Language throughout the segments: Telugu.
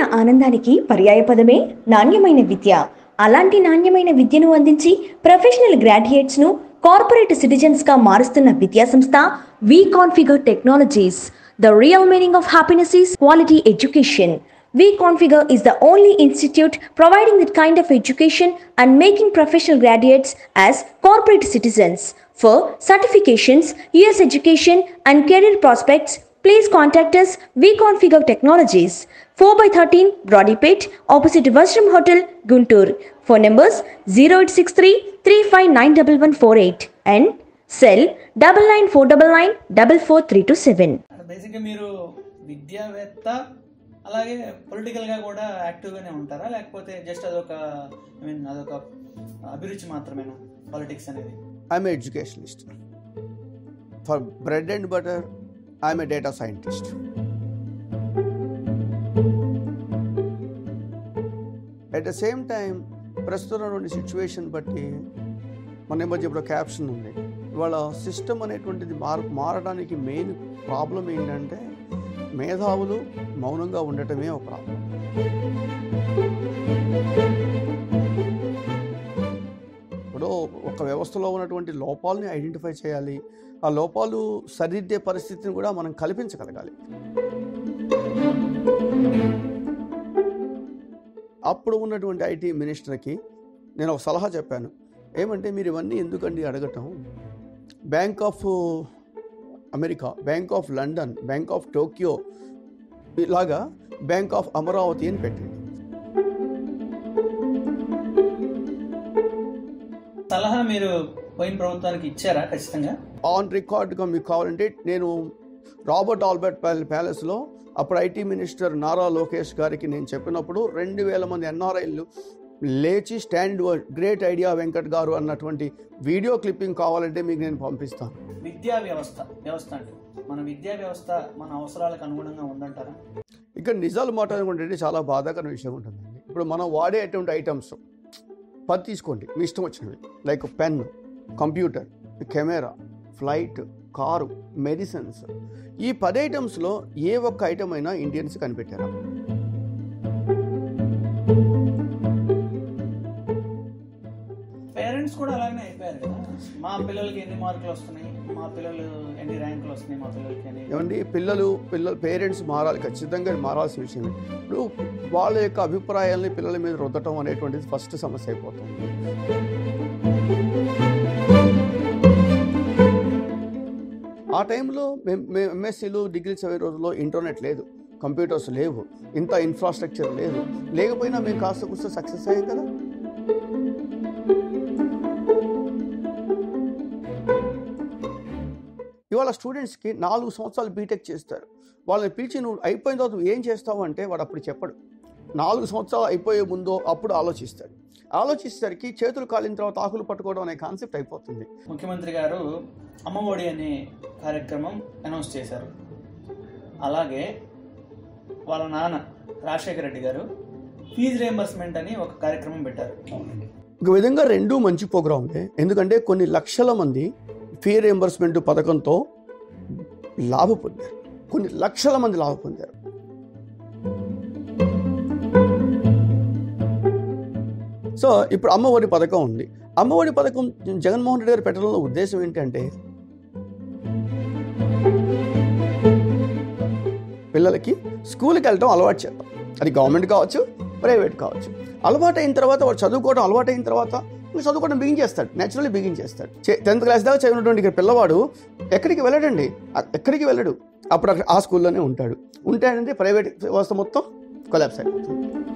ఆనందానికి పర్యాయపదమే నాణ్యమైన విద్య అలాంటి నాణ్యమైన విద్యను అందించి ప్రొఫెషనల్ గ్రాడ్యుయేట్స్ ను కార్పొరేట్ సిటిజన్స్ గా మారుస్తున్న విద్యా సంస్థ We Configure Technologies the real meaning of happiness is quality education We Configure is the only institute providing that kind of education and making professional graduates as corporate citizens. For certifications, US education, and career prospects, please contact us We Configure Technologies, 4 by 13 Broadipet, opposite Vashram Hotel, Guntur. Phone numbers 0863 3591148 and cell 99499 44327. బేసిక్గా మీరు విద్యావేత్త అలాగే పొలిటికల్గా కూడా యాక్టివ్గానే ఉంటారా లేకపోతే జస్ట్ అదొక ఐ మీన్ అదొక అభిరుచి మాత్రమేనా పాలిటిక్స్ అనేది I'm an educationalist. For bread and butter, I'm a data scientist. At the same time, ప్రస్తుతం ఉన్నటువంటి సిచ్యువేషన్ బట్టి మన ఈ మధ్య ఇప్పుడు క్యాప్షన్ ఉంది ఇవాళ సిస్టమ్ అనేటువంటిది మార మారడానికి మెయిన్ ప్రాబ్లం ఏంటంటే మేధావులు మౌనంగా ఉండటమే ఒక ప్రాబ్లం ఇప్పుడు ఒక వ్యవస్థలో ఉన్నటువంటి లోపాలని ఐడెంటిఫై చేయాలి ఆ లోపాలు సరిదిద్దే పరిస్థితిని కూడా మనం కల్పించగలగాలి అప్పుడు ఉన్నటువంటి ఐటీ మినిస్టర్కి నేను ఒక సలహా చెప్పాను ఏమంటే మీరు ఇవన్నీ ఎందుకండి అడగటం Bank of America Bank of London Bank of Tokyo ఇలాగా బ్యాంక్ ఆఫ్ అమరావతి అని పెట్టండి సలహా మీరు పోయిన ప్రభుత్వానికి ఇచ్చారా ఖచ్చితంగా ఆన్ రికార్డ్గా మీకు కావాలంటే నేను రాబర్ట్ ఆల్బర్ట్ ప్యాల ప్యాలెస్లో అప్పుడు ఐటీ మినిస్టర్ నారా లోకేష్ గారికి నేను చెప్పినప్పుడు రెండు వేల మంది ఎన్ఆర్ఐలు లేచి స్టాండ్ గ్రేట్ ఐడియా వెంకట్ గారు అన్నటువంటి వీడియో క్లిప్పింగ్ కావాలంటే మీకు నేను పంపిస్తాను విద్యా వ్యవస్థ వ్యవస్థ అంటే మన విద్యా వ్యవస్థ మన అవసరాలకు అనుగుణంగా ఉందంటారా ఇక్కడ నిజాలు మాట్లాడుకుంటే చాలా బాధాకర విషయం ఉంటుందండి ఇప్పుడు మనం వాడేటువంటి ఐటమ్స్ పది తీసుకోండి మీ ఇష్టం వచ్చినవి like pen computer camera flight car medicines ఈ పది ఐటమ్స్లో ఏ ఒక్క ఐటమ్ అయినా ఇండియన్స్ కనిపెట్టారా పేరెంట్స్ కూడా అలాగనే అయిపోయారు కదా మా పిల్లలకి ఎన్ని మార్కులు వస్తున్నాయి మా పిల్లలు ఎన్ని ర్యాంకులు వస్తున్నాయి మా పిల్లలకి అని ఏమండి పిల్లలు పిల్లలు పేరెంట్స్ మారాలి ఖచ్చితంగా మారాల్సిన విషయం ఇప్పుడు వాళ్ళ యొక్క అభిప్రాయాల్ని పిల్లల మీద రుద్దటం అనేటువంటిది ఫస్ట్ సమస్య అయిపోతుంది ఆ టైంలో మేము మేము ఎంఎస్సీలు డిగ్రీ చదివే రోజుల్లో ఇంటర్నెట్ లేదు కంప్యూటర్స్ లేవు ఇంత ఇన్ఫ్రాస్ట్రక్చర్ లేదు లేకపోయినా మేము కాస్త కూస్త సక్సెస్ అయ్యాం కదా ఇవాళ స్టూడెంట్స్కి నాలుగు సంవత్సరాలు బీటెక్ చేస్తారు వాళ్ళని పిలిచి నువ్వు అయిపోయిన తర్వాత నువ్వు ఏం చేస్తావు అంటే వాడు అప్పుడు చెప్పడు నాలుగు సంవత్సరాలు అయిపోయే ముందో అప్పుడు ఆలోచిస్తాడు ఆలోచించేసరికి చేతులు కాలిన తర్వాత ఆకులు పట్టుకోవడం అనే కాన్సెప్ట్ అయిపోతుంది ముఖ్యమంత్రి గారు అమ్మఒడి అనే కార్యక్రమం అనౌన్స్ చేశారు అలాగే వాళ్ళ నాన్న రాజశేఖర రెడ్డి గారు ఫీజు రియంబర్స్మెంట్ అని ఒక కార్యక్రమం పెట్టారు ఒక విధంగా రెండూ మంచి ప్రోగ్రాంలే ఎందుకంటే కొన్ని లక్షల మంది ఫీ రియంబర్స్మెంట్ పథకంతో లాభ పొందారు కొన్ని లక్షల మంది లాభ పొందారు సో ఇప్పుడు అమ్మఒడి పథకం ఉంది అమ్మఒడి పథకం జగన్మోహన్ రెడ్డి గారు పెట్టడంలో ఉద్దేశం ఏంటంటే పిల్లలకి స్కూల్కి వెళ్ళడం అలవాటు చేద్దాం అది గవర్నమెంట్ కావచ్చు ప్రైవేట్ కావచ్చు అలవాటు అయిన తర్వాత వాడు చదువుకోవడం అలవాటు అయిన తర్వాత ఇంకా చదువుకోవడం బిగిన్ చేస్తాడు నేచురల్లీ బిగిన్ చేస్తాడు టెన్త్ క్లాస్ దాకా చదివినటువంటి ఇక్కడ పిల్లవాడు ఎక్కడికి వెళ్ళడండి అ- ఎక్కడికి వెళ్ళడు అప్పుడు అక్కడ ఆ స్కూల్లోనే ఉంటాడు ఉంటాడంటే ప్రైవేట్ వ్యవస్థ మొత్తం కొలాప్స్ అయిపోతుంది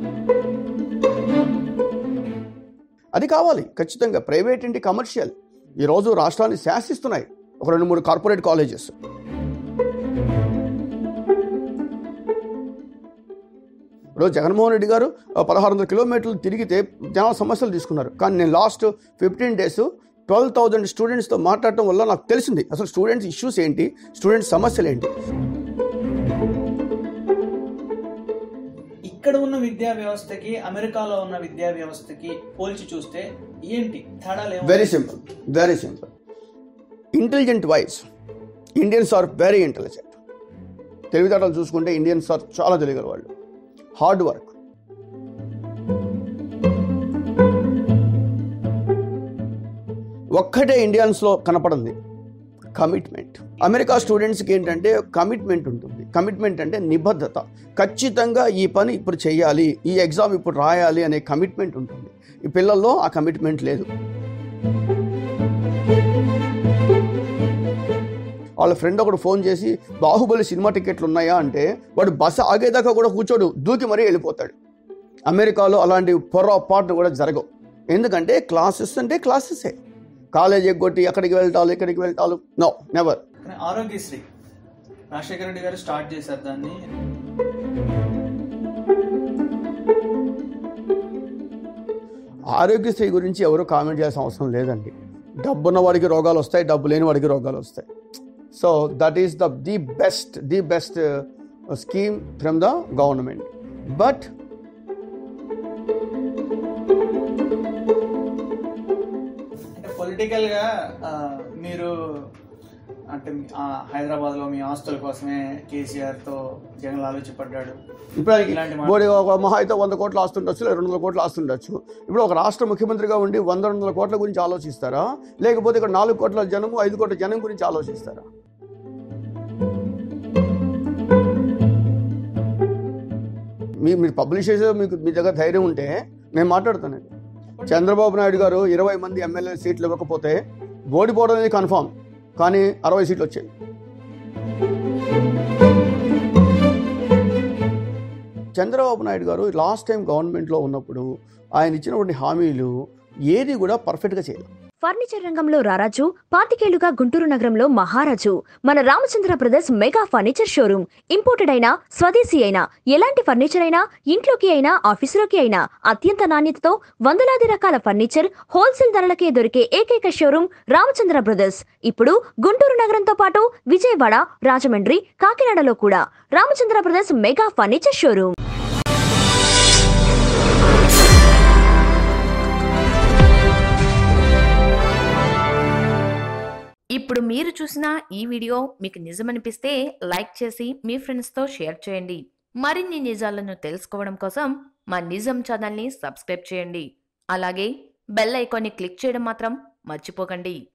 అది కావాలి ఖచ్చితంగా ప్రైవేట్ ఏంటి కమర్షియల్ ఈరోజు రాష్ట్రాన్ని శాసిస్తున్నాయి ఒక రెండు మూడు కార్పొరేట్ కాలేజెస్ ఇప్పుడు జగన్మోహన్ రెడ్డి గారు పదహారు వందల కిలోమీటర్లు తిరిగితే జనాల సమస్యలు తీసుకున్నారు కానీ నేను last fifteen days twelve thousand స్టూడెంట్స్తో మాట్లాడటం వల్ల నాకు తెలిసింది అసలు స్టూడెంట్స్ ఇష్యూస్ ఏంటి స్టూడెంట్స్ సమస్యలు ఏంటి ఇక్కడ ఉన్న విద్యా వ్యవస్థకి అమెరికాలో ఉన్న విద్యా వ్యవస్థకి పోల్చి చూస్తే ఏంటి తేడాలు ఏమో very simple very simple intelligent wise Indians are very intelligent తెలివితేటలు చూసుకుంటే ఇండియన్స్ ఆర్ చాలా తెలియగల వాళ్ళు హార్డ్ వర్క్ ఒక్కటే ఇండియన్స్లో కనపడింది కమిట్మెంట్ అమెరికా స్టూడెంట్స్కి ఏంటంటే కమిట్మెంట్ ఉంటుంది కమిట్మెంట్ అంటే నిబద్ధత ఖచ్చితంగా ఈ పని ఇప్పుడు చేయాలి ఈ ఎగ్జామ్ ఇప్పుడు రాయాలి అనే కమిట్మెంట్ ఉంటుంది ఈ పిల్లల్లో ఆ కమిట్మెంట్ లేదు వాళ్ళ ఫ్రెండ్ ఒకడు ఫోన్ చేసి బాహుబలి సినిమా టికెట్లు ఉన్నాయా అంటే వాడు బస్సు ఆగేదాకా కూడా కూర్చోడు దూకి మరీ వెళ్ళిపోతాడు అమెరికాలో అలాంటి పొరపాట్లు కూడా జరగవు ఎందుకంటే క్లాసెస్ అంటే క్లాసెసే కాలేజ్ ఎగ్గొట్టి ఎక్కడికి వెళ్తాలు ఇక్కడికి వెళ్తాలు నో నెవర్ కానీ ఆరోగ్యశ్రీ రాజశేఖర రెడ్డి గారు స్టార్ట్ చేశారు దాన్ని ఆరోగ్యశ్రీ గురించి ఎవరు కామెంట్ చేయాల్సిన అవసరం లేదండి డబ్బున్న వాడికి రోగాలు వస్తాయి డబ్బు లేని వాడికి రోగాలు వస్తాయి so that is the the best the best scheme from the government but అంటే పొలిటికల్ గా ఆ, మీరు అంటే మీ- ఆ, హైదరాబాద్ లో మీ ఆస్తుల కోసమే కేసీఆర్ తో జగన్ ఆలోచపడ్డాడు ఇప్పుడు ఆయనకి ఇలాంటి మాట- బోడి ఒక మహా అయితే వంద కోట్లు ఆస్తుండొచ్చు లేదా రెండు వందల కోట్లు ఆస్తుండొచ్చు ఇప్పుడు ఒక రాష్ట్ర ముఖ్యమంత్రిగా ఉండి వంద రెండు వందల కోట్ల గురించి ఆలోచిస్తారా లేకపోతే ఇక్కడ నాలుగు కోట్ల జనము ఐదు కోట్ల జనం గురించి ఆలోచిస్తారా మీ మీరు పబ్లిష్ చేసే మీకు మీ దగ్గర ధైర్యం ఉంటే నేను మాట్లాడుతానండి చంద్రబాబు నాయుడు గారు ఇరవై మంది ఎమ్మెల్యే సీట్లు ఇవ్వకపోతే ఓడిపోవడం అనేది కన్ఫామ్ కానీ అరవై సీట్లు వచ్చాయి చంద్రబాబు నాయుడు గారు లాస్ట్ టైం గవర్నమెంట్లో ఉన్నప్పుడు ఆయన ఇచ్చినటువంటి హామీలు ఏది కూడా పర్ఫెక్ట్గా చేయలేదు ఫర్నిచర్ రంగంలో రారాజు పాతికేళ్లుగా గుంటూరు నగరంలో మహారాజు మన Ramachandra Brothers mega furniture showroom imported అయినా స్వదేశీ అయినా ఎలాంటి ఫర్నిచర్ అయినా ఇంట్లోకి అయినా ఆఫీసులోకి అయినా అత్యంత నాణ్యతతో వందలాది రకాల ఫర్నిచర్ హోల్సేల్ ధరలకే దొరికే ఏకైక షోరూమ్ రామచంద్ర బ్రదర్స్ ఇప్పుడు గుంటూరు నగరంతో పాటు విజయవాడ రాజమండ్రి కాకినాడలో కూడా Ramachandra Brothers mega furniture showroom ఇప్పుడు మీరు చూసిన ఈ వీడియో మీకు నిజమనిపిస్తే లైక్ చేసి మీ ఫ్రెండ్స్తో షేర్ చేయండి మరిన్ని నిజాలను తెలుసుకోవడం కోసం మా నిజం ఛానల్ని సబ్స్క్రైబ్ చేయండి అలాగే బెల్ ఐకాన్ని క్లిక్ చేయడం మాత్రం మర్చిపోకండి